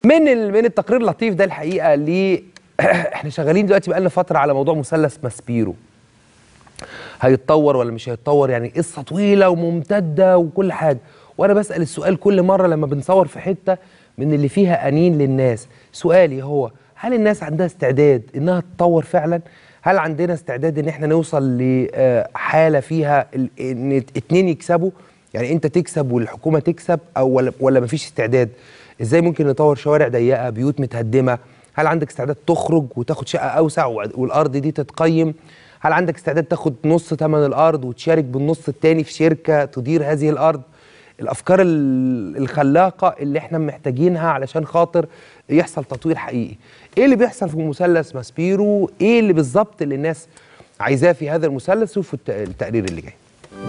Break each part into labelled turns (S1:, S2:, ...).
S1: من ال- من التقرير اللطيف ده الحقيقه ل احنا شغالين دلوقتي بقالنا فتره على موضوع مثلث ماسبيرو هيتطور ولا مش هيتطور يعني قصه طويله وممتده وكل حاجه وانا بسال السؤال كل مره لما بنصور في حته من اللي فيها انين للناس سؤالي هو هل الناس عندها استعداد انها تتطور فعلا هل عندنا استعداد ان احنا نوصل لحاله فيها ال- ان اتنين يكسبوا يعني انت تكسب والحكومه تكسب او ولا ولا مفيش استعداد ازاي ممكن نطور شوارع ضيقه بيوت متهدمه هل عندك استعداد تخرج وتاخد شقه اوسع وع- والارض دي تتقيم هل عندك استعداد تاخد نص ثمن الارض وتشارك بالنص التاني في شركه تدير هذه الارض الافكار ال- الخلاقه اللي احنا محتاجينها علشان خاطر يحصل تطوير حقيقي ايه اللي بيحصل في مثلث ماسبيرو ايه اللي بالظبط اللي الناس عايزاه في هذا المثلث شوفوا الت- التقرير اللي جاي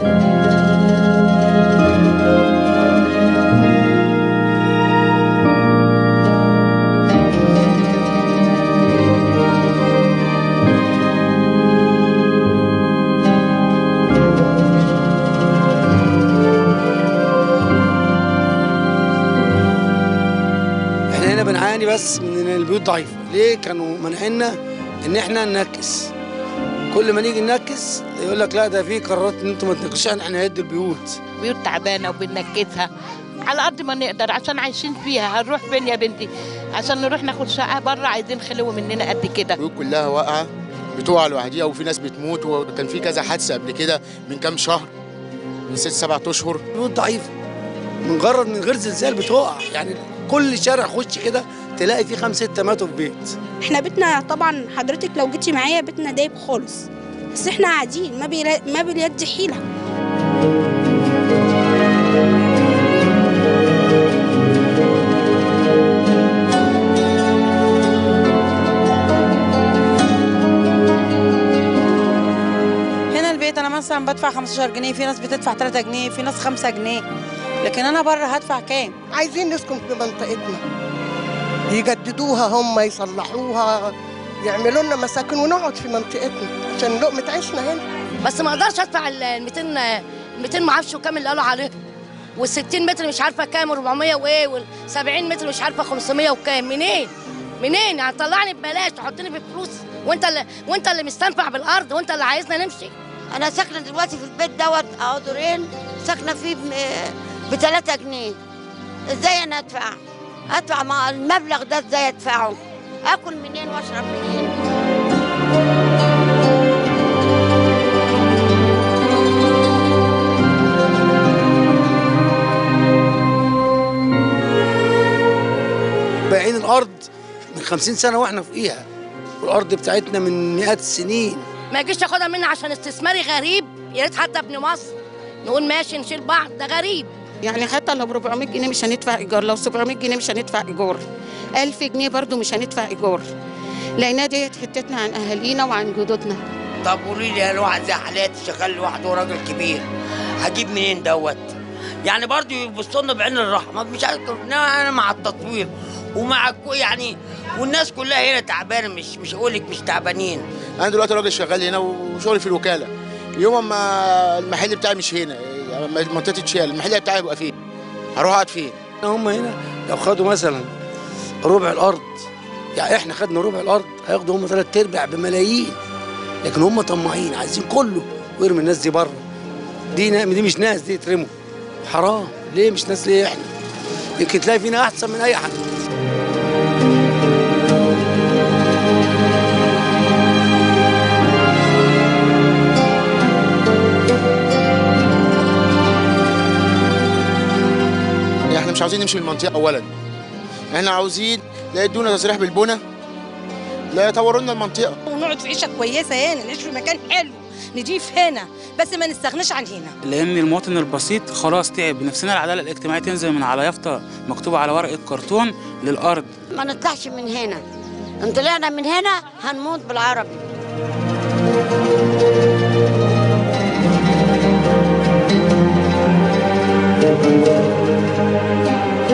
S2: احنا هنا بنعاني بس من إن البيوت ضعيفه ليه كانوا منعنا ان احنا ننكس كل ما نيجي ننكس يقول لك لا ده في قرارات ان انتوا ما تنكسوش احنا هنهد البيوت
S3: بيوت تعبانه وبننكدها على قد ما نقدر عشان عايشين فيها هنروح فين يا بنتي عشان نروح ناخد شقه بره عايزين خلو مننا قد كده
S4: البيوت كلها واقعه بتقع لوحديها وفي ناس بتموت وكان في كذا حادثه قبل كده من كام شهر من ست سبع اشهر
S2: بيوت ضعيفه مجرد من غير زلزال بتقع يعني كل شارع خش كده تلاقي فيه خمسة ستة ماتوا في بيت
S5: احنا بيتنا طبعا حضرتك لو جيتي معايا بيتنا دايب خالص بس احنا قاعدين ما بيلا... ما باليد حيله
S6: هنا البيت انا مثلا بدفع 15 جنيه في ناس بتدفع 3 جنيه في ناس 5 جنيه لكن انا بره هدفع كام
S7: عايزين نسكن في منطقتنا يجددوها هم يصلحوها يعملوا لنا مساكن ونقعد في منطقتنا عشان لقمة عيشنا هنا
S8: بس ما اقدرش ادفع ال 200 200 ما اعرفش وكام اللي قالوا عليه وال 60 متر مش عارفه كام و400 وايه وال 70 متر مش عارفه 500 وكام منين؟ منين؟ يعني طلعني ببلاش تحطني في فلوس وانت اللي وانت اللي مستنفع بالارض وانت اللي عايزنا نمشي
S9: انا ساكنه دلوقتي في البيت دوت اهو دورين ساكنه فيه ب 3 جنيه ازاي انا ادفع ادفع مع المبلغ ده ازاي ادفعه اكل منين واشرب منين
S2: بايعين الارض من 50 سنه واحنا فوقيها والارض بتاعتنا من مئات السنين
S8: ما يجيش ياخدها مني عشان استثماري غريب يا ريت حتى ابن مصر نقول ماشي نشيل بعض ده غريب
S6: يعني حتى لو ب 400 جنيه مش هندفع ايجار لو 700 جنيه مش هندفع ايجار 1000 جنيه برضو مش هندفع ايجار لانها ديت حتتنا عن اهالينا وعن جدودنا
S10: طب قولي لي انا واحد زي حالاتي شغال لوحده وراجل كبير هجيب منين دوت يعني برضه يبصوا لنا بعين الرحمه مش عارف إنما انا مع التطوير ومع الكو- يعني والناس كلها هنا تعبانه مش مش اقول لك مش تعبانين
S4: انا دلوقتي راجل شغال هنا وشغلي في الوكاله يوم ما المحل بتاعي مش هنا يعني منطقه تشيل المحل بتاعي يبقى فين هروح اقعد فين
S2: هم هنا لو خدوا مثلا ربع الارض يعني احنا خدنا ربع الارض هياخدوا هم ثلاث ارباع بملايين لكن هم طماعين عايزين كله ويرمي الناس دي بره دي نا- دي مش ناس دي يترموا حرام ليه مش ناس ليه احنا يمكن تلاقي فينا احسن من اي حد
S4: يعني احنا مش عاوزين نمشي من المنطقه اولا احنا عاوزين لا يدونا تصريح بالبنى لا يطوروا لنا المنطقه
S11: ونقعد في عيشه كويسه هنا نعيش في مكان حلو نضيف هنا بس ما نستغناش عن هنا
S12: لان المواطن البسيط خلاص تعب نفسنا العداله الاجتماعيه تنزل من على يافطه مكتوبه على ورقه كرتون للارض
S9: ما نطلعش من هنا ان طلعنا من هنا هنموت بالعربي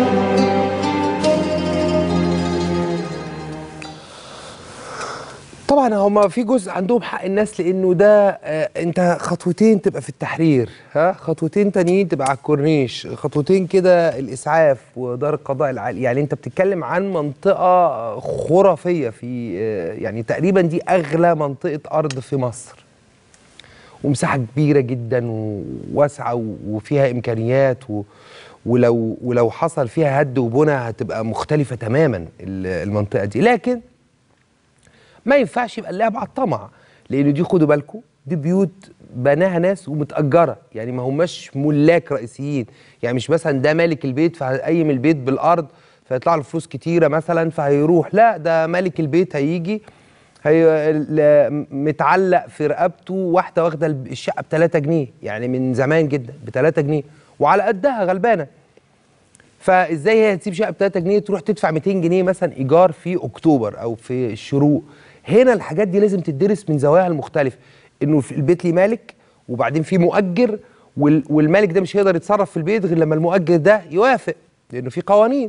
S1: طب طبعا هما في جزء عندهم حق الناس لانه ده آه انت خطوتين تبقى في التحرير ها خطوتين تانيين تبقى على الكورنيش خطوتين كده الاسعاف ودار القضاء العالي يعني انت بتتكلم عن منطقه خرافيه في آه يعني تقريبا دي اغلى منطقه ارض في مصر ومساحه كبيره جدا وواسعه و- وفيها امكانيات و ولو ولو حصل فيها هد وبنى هتبقى مختلفه تماما ال- المنطقه دي لكن ما ينفعش يبقى اللعب على الطمع لان دي خدوا بالكم دي بيوت بناها ناس ومتأجرة يعني ما هماش ملاك رئيسيين يعني مش مثلا ده مالك البيت فهيقيم البيت بالأرض فيطلع له فلوس كتيرة مثلا فهيروح لا ده مالك البيت هيجي هي ل- متعلق في رقبته واحدة واخدة الشقة ب 3 جنيه يعني من زمان جدا ب 3 جنيه وعلى قدها غلبانة فازاي هي تسيب شقه ب 3 جنيه تروح تدفع 200 جنيه مثلا ايجار في اكتوبر او في الشروق هنا الحاجات دي لازم تدرس من زواياها المختلفه انه في البيت ليه مالك وبعدين في مؤجر وال- والمالك ده مش هيقدر يتصرف في البيت غير لما المؤجر ده يوافق لانه في قوانين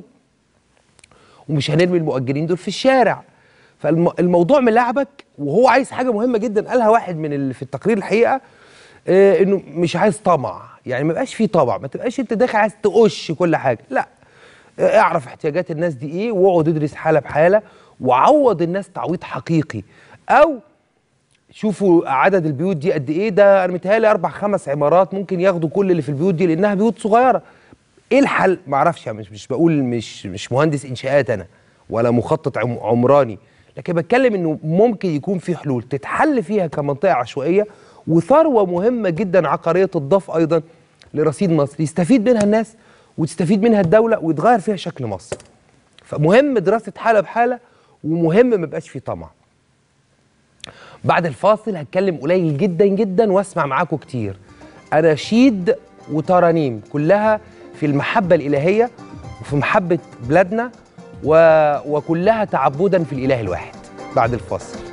S1: ومش هنرمي المؤجرين دول في الشارع فالموضوع ملعبك وهو عايز حاجه مهمه جدا قالها واحد من اللي في التقرير الحقيقه آه انه مش عايز طمع يعني ما يبقاش فيه طمع ما تبقاش انت داخل عايز تقش كل حاجه لا آه، اعرف احتياجات الناس دي ايه واقعد ادرس حاله بحاله وعوض الناس تعويض حقيقي او شوفوا عدد البيوت دي قد ايه ده انا متهيألي اربع خمس عمارات ممكن ياخدوا كل اللي في البيوت دي لانها بيوت صغيره ايه الحل ما اعرفش مش مش بقول مش مش مهندس انشاءات انا ولا مخطط عم- عمراني لكن بتكلم انه ممكن يكون في حلول تتحل فيها كمنطقه عشوائيه وثروه مهمه جدا عقاريه تضاف ايضا لرصيد مصر يستفيد منها الناس وتستفيد منها الدوله ويتغير فيها شكل مصر فمهم دراسه حاله بحاله ومهم ما يبقاش في طمع بعد الفاصل هتكلم قليل جدا جدا واسمع معاكم كتير اناشيد وترانيم كلها في المحبه الالهيه وفي محبه بلادنا و... وكلها تعبدا في الاله الواحد بعد الفاصل